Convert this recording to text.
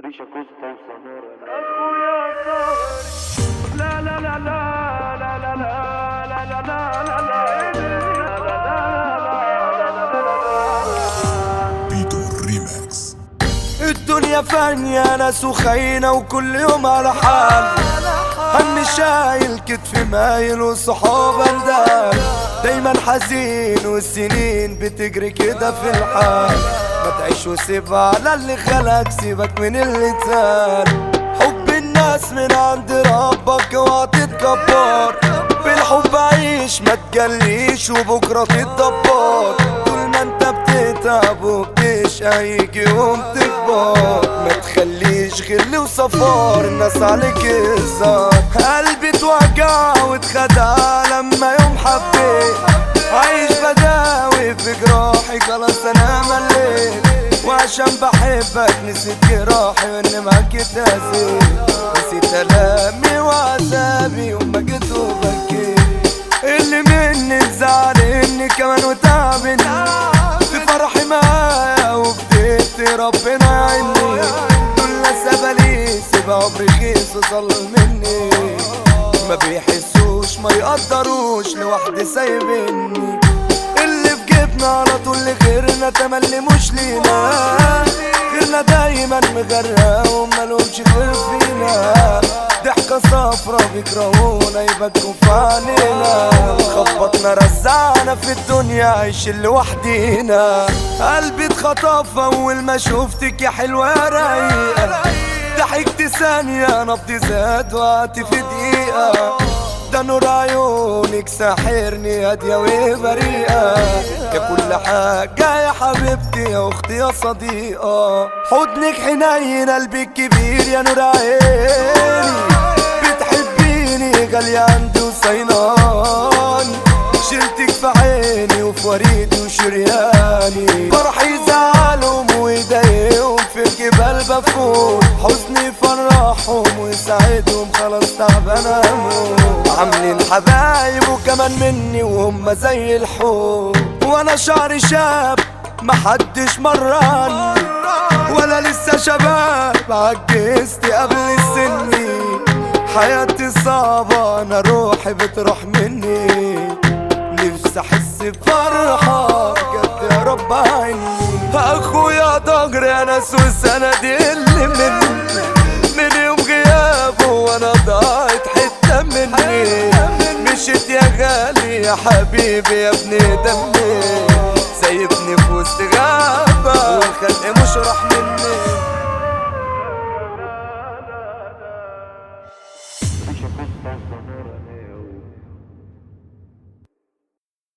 ريشة كوستا وسمارة اخويا صهري لا لا لا لا لا لا لا لا لا لا لا بيتو ريماكس الدنيا فانية ناس وخاينة وكل يوم على حال همي شايل كتفي مايل وصحاب اندال دايما حزين والسنين بتجري كده في الحال ما تعيش وسيب على اللي خلق سيبك من اللي تال حب الناس من عند ربك اوعى تتكبر بالحب عيش ما تجليش وبكره تتدبر طول ما انت بتتعب وبتشقى هيجي يوم تكبر ما تخليش غل وصفار الناس عليك هزار قلبي اتوجع واتخدع لما يوم حبيت عايش بداوي في جراحي خلاص انا مليت وعشان بحبك نسيت جراحي واني معاك اتأذيت نسيت الامي وعذابي وما جيت وبكيت اللي مني تزعل اني كمان وتعبني في فرحي معايا وبديت ربنا يعيني دول ناس بليس بعمري خيس وظل مني ما بيحسوش ما يقدروش لوحدي سايبني اللي في جيبنا على طول لغيرنا تملي مش لينا غيرنا دايما مغرقة ومالهمش غير فينا ضحكة صفرا بيكرهونا يبكوا في عينينا خبطنا رزعنا في الدنيا عايشين لوحدينا قلبي اتخطف اول ما شفتك يا حلوة يا رايقة ضحكت ثانية نبضي زاد وقعت في دقيقة ده نور عيونك ساحرني هادية وبريئة يا كل حاجة يا حبيبتي يا أختي يا صديقة حضنك حنين قلبك كبير يا نور عيني بتحبيني غالية عندي وصيناني شلتك في عيني وفي وريدي وشرياني فرحي زعلهم ويضايقهم في الجبال بفوت حزني يفرحهم ويساعدهم خلاص تعبان اموت عاملين حبايب وكمان مني وهم زي الحوت وانا شعري شاب محدش مراني ولا لسه شباب عجزت قبل السني حياتي صعبة أنا روحي بتروح مني نفسي أحس بفرحة بجد يا رب عيني أخويا ضهري يا ناس والسند اللي مني من يوم غيابه وأنا ضاعت حتة مني مشيت يا غالي يا حبيبي يا ابن دمي سايبني في وسط غابة والخلق مش راح مني ريشة كوستا وسمارة